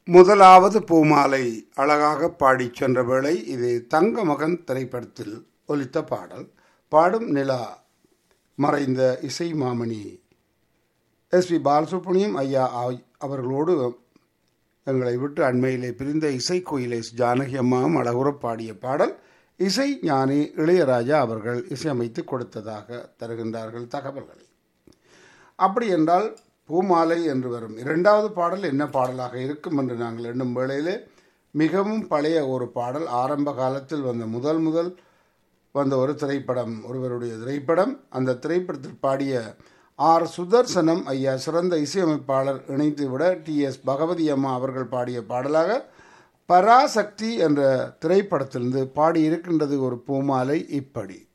முதலாவது பூமாலை அழகாக பாடிச் சென்ற வேளை இது தங்க மகன் திரைப்படத்தில் ஒலித்த பாடல் பாடும் நிலா மறைந்த இசை மாமணி எஸ் பி பாலசுப்ரமணியம் ஐயா ஆய்- அவர்களோடு எங்களை விட்டு அண்மையிலே பிரிந்த இசை கோயிலை ஜானகி அம்மாவும் அழகுற பாடிய பாடல் இசை ஞானி இளையராஜா அவர்கள் இசையமைத்து கொடுத்ததாக தருகின்றார்கள் தகவல்களை அப்படி என்றால் பூமாலை என்று வரும் இரண்டாவது பாடல் என்ன பாடலாக இருக்கும் என்று நாங்கள் எண்ணும் வேளையிலே மிகவும் பழைய ஒரு பாடல் ஆரம்ப காலத்தில் வந்த முதல் முதல் வந்த ஒரு திரைப்படம் ஒருவருடைய திரைப்படம் அந்த திரைப்படத்தில் பாடிய ஆர் சுதர்சனம் ஐயா சிறந்த இசையமைப்பாளர் இணைத்துவிட டி எஸ் பகவதி அம்மா அவர்கள் பாடிய பாடலாக பராசக்தி என்ற திரைப்படத்திலிருந்து பாடியிருக்கின்றது ஒரு பூமாலை இப்படி